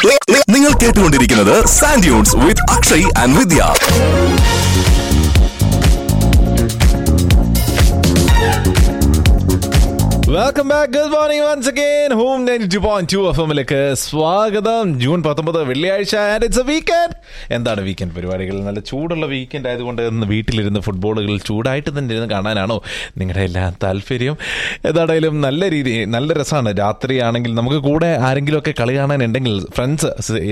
നിങ്ങൾ കേട്ടുകൊണ്ടിരിക്കുന്നത് Sandunes with Akshay and Vidya welcome back good morning once again home ninety two point two F എമ്മിലേക്ക് സ്വാഗതം June പത്തൊമ്പത് വെള്ളിയാഴ്ച ആൻഡ് ഇറ്റ്സ് എ വീക്കെൻഡ് എന്താണ് വീക്കെൻഡ് പരിപാടികൾ നല്ല ചൂടുള്ള വീക്കെൻഡ് ആയതുകൊണ്ട് ഇന്ന് വീട്ടിലിരുന്ന് ഫുട്ബോളുകൾ ചൂടായിട്ട് തന്നെ ഇരുന്ന് കാണാനാണോ നിങ്ങളുടെ എല്ലാ താല്പര്യം ഏതാണേലും നല്ല രീതി നല്ല രസമാണ് രാത്രിയാണെങ്കിൽ നമുക്ക് കൂടെ ആരെങ്കിലുമൊക്കെ കളി കാണാനുണ്ടെങ്കിൽ ഫ്രണ്ട്സ്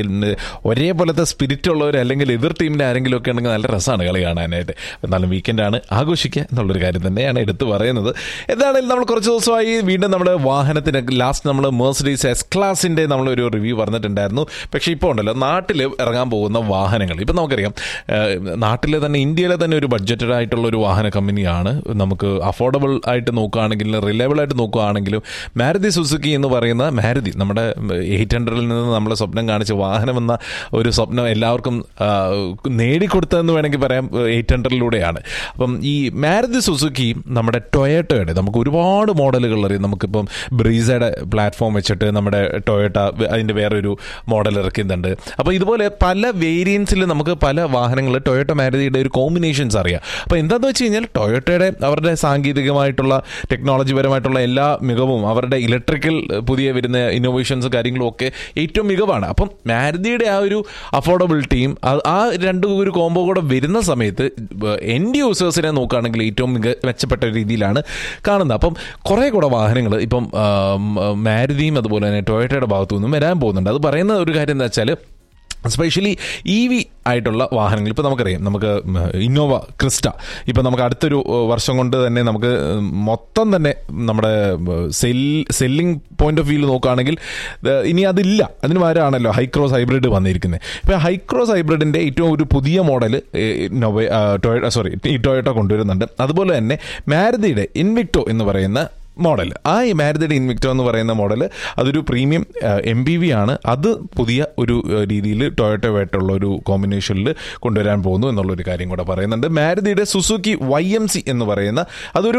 ഒരേപോലത്തെ സ്പിരിറ്റ് ഉള്ളവർ അല്ലെങ്കിൽ എതിർ ടീമിൻ്റെ ആരെങ്കിലും ഒക്കെ ഉണ്ടെങ്കിൽ നല്ല രസമാണ് കളി കാണാനായിട്ട് എന്നാലും വീക്കെൻഡാണ് ആഘോഷിക്കുക എന്നുള്ളൊരു കാര്യം തന്നെയാണ് എടുത്തു പറയുന്നത് എന്താണെങ്കിലും നമ്മൾ കുറച്ച് ദിവസമായി വീണ്ടും നമ്മുടെ വാഹനത്തിന് ലാസ്റ്റ് നമ്മൾ മേഴ്സഡീസ് എസ് ക്ലാസിന്റെ നമ്മൾ ഒരു റിവ്യൂ പറഞ്ഞിട്ടുണ്ടായിരുന്നു പക്ഷേ ഇപ്പോൾ ഉണ്ടല്ലോ നാട്ടിൽ ഇറങ്ങാൻ പോകുന്ന വാഹനങ്ങൾ ഇപ്പം നമുക്കറിയാം ഏഹ്, നാട്ടിലെ തന്നെ ഇന്ത്യയിലെ തന്നെ ഒരു ബഡ്ജറ്റഡ് ആയിട്ടുള്ള ഒരു വാഹന കമ്പനിയാണ് നമുക്ക് അഫോർഡബിൾ ആയിട്ട് നോക്കുകയാണെങ്കിലും റിലയബിൾ ആയിട്ട് നോക്കുകയാണെങ്കിലും മാരുതി സുസുക്കി എന്ന് പറയുന്ന മാരുതി നമ്മുടെ എയ്റ്റ് ഹൺഡ്രഡിൽ നിന്ന് നമ്മളെ സ്വപ്നം കാണിച്ച വാഹനം എന്ന ഒരു സ്വപ്നം എല്ലാവർക്കും ആ, നേടിക്കൊടുത്തതെന്ന് വേണമെങ്കിൽ പറയാം എയ്റ്റ് ഹൺഡ്രഡിലൂടെയാണ് അപ്പം ഈ മാരുതി സുസുക്കി നമ്മുടെ ടൊയറ്റോയുടെ നമുക്ക് ഒരുപാട് മോഡലുകൾ അറിയാം നമുക്കിപ്പം ബ്രീസയുടെ പ്ലാറ്റ്ഫോം വെച്ചിട്ട് നമ്മുടെ ടൊയറ്റ അതിൻ്റെ വേറൊരു മോഡൽ ഇറക്കുന്നുണ്ട് അപ്പോൾ ഇതുപോലെ പല വേരിയൻസിൽ നമുക്ക് പല വാഹനങ്ങൾ ടൊയോട്ട മാരുതിയുടെ ഒരു കോമ്പിനേഷൻസ് അറിയാം അപ്പോൾ എന്താണെന്ന് വെച്ച് കഴിഞ്ഞാൽ ടൊയോട്ടയുടെ അവരുടെ സാങ്കേതികമായിട്ടുള്ള ടെക്നോളജി പരമായിട്ടുള്ള എല്ലാ മികവും അവരുടെ ഇലക്ട്രിക്കൽ പുതിയ വരുന്ന ഇന്നോവേഷൻസ് കാര്യങ്ങളും ഒക്കെ ഏറ്റവും മികവാണ് അപ്പം മാരുതിയുടെ ആ ഒരു അഫോർഡബിലിറ്റിയും ആ രണ്ട് ഒരു കോംബോ കൂടെ വരുന്ന സമയത്ത് എൻഡ് യൂസേഴ്സിനെ നോക്കുകയാണെങ്കിൽ ഏറ്റവും മിക മെച്ചപ്പെട്ട രീതിയിലാണ് കാണുന്നത് അപ്പം കുറേ കൂടെ വാഹനങ്ങൾ ഇപ്പം ആ, മാരുതിയും അതുപോലെ തന്നെ ടൊയോട്ടയുടെ ഭാഗത്തു നിന്നും വരാൻ പോകുന്നുണ്ട് അത് പറയുന്ന ഒരു കാര്യം എന്താ വെച്ചാൽ സ്പെഷ്യലി ഇ വി ആയിട്ടുള്ള വാഹനങ്ങൾ ഇപ്പോൾ നമുക്കറിയാം നമുക്ക് ഇന്നോവ ക്രിസ്റ്റ ഇപ്പോൾ നമുക്ക് അടുത്തൊരു ഏഹ്, വർഷം കൊണ്ട് തന്നെ നമുക്ക് ഏഹ്, മൊത്തം തന്നെ നമ്മുടെ sell selling point of view നോക്കുകയാണെങ്കിൽ ഏഹ്, ഇനി അതില്ല അതിന് പകരമാണല്ലോ ഹൈക്രോസ് ഹൈബ്രിഡ് വന്നിരിക്കുന്നത് ഇപ്പോൾ ഹൈക്രോസ് ഹൈബ്രിഡിൻ്റെ ഏറ്റവും ഒരു പുതിയ മോഡൽ ഇന്നോവ ടൊയ സോറി ഈ ടൊയോട്ട കൊണ്ടുവരുന്നുണ്ട് അതുപോലെ തന്നെ മാരുതിയുടെ ഇൻവിക്ടോ എന്ന് പറയുന്ന മോഡൽ ആ ഈ മാരുതിയുടെ ഇൻവിക്ടോ എന്ന് പറയുന്ന മോഡൽ അതൊരു പ്രീമിയം എം ബി വി ആണ് അത് പുതിയ ഒരു രീതിയിൽ ടൊയോട്ടോയായിട്ടുള്ള ഒരു കോമ്പിനേഷനിൽ കൊണ്ടുവരാൻ പോകുന്നു എന്നുള്ളൊരു കാര്യം കൂടെ പറയുന്നുണ്ട് മാരുതിയുടെ സുസുക്കി വൈ എം സി എന്ന് പറയുന്ന അതൊരു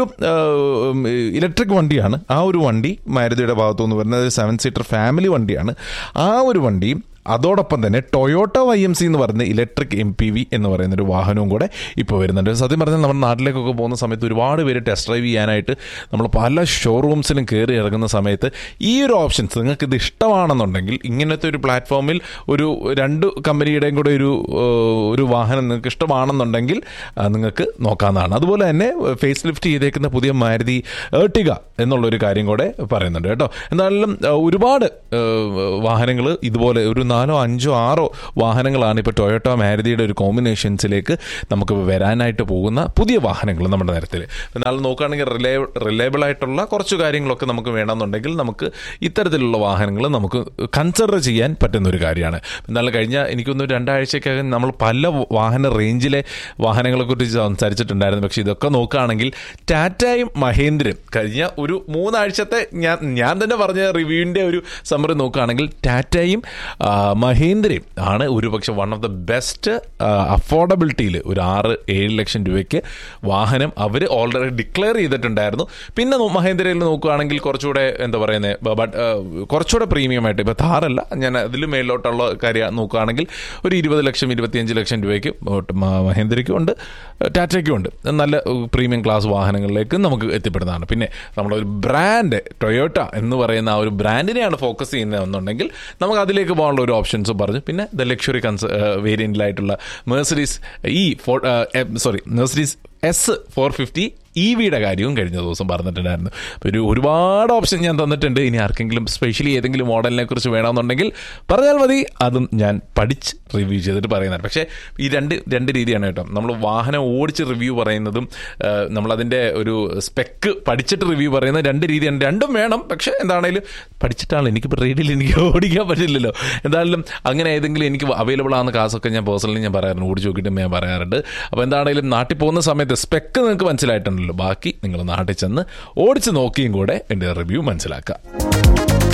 ഇലക്ട്രിക് വണ്ടിയാണ് ആ ഒരു വണ്ടി മാരുതിയുടെ ഭാഗത്തു നിന്ന് വരുന്നത് സെവൻ സീറ്റർ ഫാമിലി വണ്ടിയാണ് ആ ഒരു വണ്ടി അതോടൊപ്പം തന്നെ ടൊയോട്ട വൈ എം സി എന്ന് പറയുന്ന ഇലക്ട്രിക് എം പി വി എന്ന് പറയുന്ന ഒരു വാഹനവും കൂടെ ഇപ്പോൾ വരുന്നുണ്ട് സത്യം പറഞ്ഞാൽ നമ്മുടെ നാട്ടിലേക്കൊക്കെ പോകുന്ന സമയത്ത് ഒരുപാട് പേര് ടെസ്റ്റ് ഡ്രൈവ് ചെയ്യാനായിട്ട് നമ്മൾ പല ഷോറൂംസിലും കയറി ഇറങ്ങുന്ന സമയത്ത് ഈ ഒരു ഓപ്ഷൻസ് നിങ്ങൾക്ക് ഇത് ഇഷ്ടമാണെന്നുണ്ടെങ്കിൽ ഇങ്ങനത്തെ ഒരു പ്ലാറ്റ്ഫോമിൽ ഒരു രണ്ട് കമ്പനിയുടെയും കൂടെ ഒരു ഏഹ്, ഒരു വാഹനം നിങ്ങൾക്ക് ഇഷ്ടമാണെന്നുണ്ടെങ്കിൽ ആ, നിങ്ങൾക്ക് നോക്കാവുന്നതാണ് അതുപോലെ തന്നെ ഫേസ് ലിഫ്റ്റ് ചെയ്തേക്കുന്ന പുതിയ മാരുതി ഏർട്ടിക എന്നുള്ളൊരു കാര്യം കൂടെ പറയുന്നുണ്ട് കേട്ടോ എന്നാലും ഏഹ്, ഒരുപാട് വാഹനങ്ങൾ ഇതുപോലെ ഒരു നാലോ അഞ്ചോ ആറോ വാഹനങ്ങളാണ് ഇപ്പോൾ ടൊയോട്ട മാരുതിയുടെ ഒരു കോമ്പിനേഷൻസിലേക്ക് നമുക്ക് വരാനായിട്ട് പോകുന്ന പുതിയ വാഹനങ്ങൾ നമ്മുടെ നേരത്തിൽ എന്നാൽ നോക്കുകയാണെങ്കിൽ റിലേ റിലയബിൾ ആയിട്ടുള്ള കുറച്ച് കാര്യങ്ങളൊക്കെ നമുക്ക് വേണമെന്നുണ്ടെങ്കിൽ നമുക്ക് ഇത്തരത്തിലുള്ള വാഹനങ്ങൾ നമുക്ക് കൺസിഡർ ചെയ്യാൻ പറ്റുന്ന ഒരു കാര്യമാണ് എന്നാൽ കഴിഞ്ഞ എനിക്കൊന്ന് രണ്ടാഴ്ചക്കകം നമ്മൾ പല വാഹന റേഞ്ചിലെ വാഹനങ്ങളെ കുറിച്ച് സംസാരിച്ചിട്ടുണ്ടായിരുന്നു പക്ഷേ ഇതൊക്കെ നോക്കുകയാണെങ്കിൽ ടാറ്റയും മഹേന്ദ്രയും കഴിഞ്ഞ ഒരു മൂന്നാഴ്ചത്തെ ഞാൻ ഞാൻ തന്നെ പറഞ്ഞ റിവ്യൂവിൻ്റെ ഒരു സമ്മറി നോക്കുകയാണെങ്കിൽ ടാറ്റയും ആ, മഹേന്ദ്രയും ആണ് ഒരു പക്ഷെ വൺ ഓഫ് ദ ബെസ്റ്റ് അഫോർഡബിലിറ്റിയിൽ ഒരു ആറ് ഏഴ് ലക്ഷം രൂപയ്ക്ക് വാഹനം അവർ ഓൾറെഡി ഡിക്ലെയർ ചെയ്തിട്ടുണ്ടായിരുന്നു പിന്നെ നോ- മഹേന്ദ്രയിൽ നോക്കുകയാണെങ്കിൽ കുറച്ചുകൂടെ എന്താ പറയുന്നത് ബട്ട് കുറച്ചുകൂടെ പ്രീമിയം ആയിട്ട് ഇപ്പോൾ താറല്ല ഞാൻ അതിൽ മേളിലോട്ടുള്ള കാര്യം നോക്കുകയാണെങ്കിൽ ഒരു ഇരുപത് ലക്ഷം ഇരുപത്തിയഞ്ച് ലക്ഷം രൂപയ്ക്ക് മ- മഹേന്ദ്രയ്ക്കും ഉണ്ട് ടാറ്റയ്ക്കും ഉണ്ട് നല്ല പ്രീമിയം ക്ലാസ് വാഹനങ്ങളിലേക്ക് നമുക്ക് എത്തിപ്പെടുന്നതാണ് പിന്നെ നമ്മളൊരു ബ്രാൻഡ് ടൊയോട്ട എന്ന് പറയുന്ന ആ ഒരു ബ്രാൻഡിനെയാണ് ഫോക്കസ് ചെയ്യുന്നതെന്നുണ്ടെങ്കിൽ നമുക്ക് അതിലേക്ക് പോകാനുള്ള ഒരു ഓപ്ഷൻസ് പറഞ്ഞു പിന്നെ ദ ലക്ഷറി കൺസ് വേരിയന്റിലായിട്ടുള്ള Mercedes E four sorry Mercedes S four fifty E വിയുടെ കാര്യവും കഴിഞ്ഞ ദിവസം പറഞ്ഞിട്ടുണ്ടായിരുന്നു അപ്പോൾ ഒരു ഒരുപാട് ഓപ്ഷൻ ഞാൻ തന്നിട്ടുണ്ട് ഇനി ആർക്കെങ്കിലും സ്പെഷ്യലി ഏതെങ്കിലും മോഡലിനെ കുറിച്ച് വേണമെന്നുണ്ടെങ്കിൽ പറഞ്ഞാൽ മതി അതും ഞാൻ പഠിച്ച് റിവ്യൂ ചെയ്തിട്ട് പറയുന്നതാണ് പക്ഷേ ഈ രണ്ട് രണ്ട് രീതിയാണ് കേട്ടോ നമ്മൾ വാഹനം ഓടിച്ച് റിവ്യൂ പറയുന്നതും ആ, നമ്മളതിൻ്റെ ഒരു സ്പെക്ക് പഠിച്ചിട്ട് റിവ്യൂ പറയുന്ന രണ്ട് രീതിയാണ് രണ്ടും വേണം പക്ഷേ എന്താണേലും പഠിച്ചിട്ടാണ് എനിക്കിപ്പോൾ റേഡിയിൽ എനിക്ക് ഓടിക്കാൻ പറ്റില്ലല്ലോ എന്തായാലും അങ്ങനെ ഏതെങ്കിലും എനിക്ക് അവൈലബിൾ ആകുന്ന കാസൊക്കെ ഞാൻ പേഴ്സണലി ഞാൻ പറയാറുണ്ട് ഓടിച്ച് നോക്കിയിട്ട് ഞാൻ പറയാറുണ്ട് അപ്പോൾ എന്താണേലും നാട്ടിൽ പോകുന്ന സമയത്ത് സ്പെക്ക് നിങ്ങൾക്ക് മനസ്സിലായിട്ടുണ്ടല്ലോ ബാക്കി നിങ്ങൾ നാട്ടിൽ ചെന്ന് ഓടിച്ച് നോക്കിയും കൂടെ എൻ്റെ റിവ്യൂ മനസ്സിലാക്കുക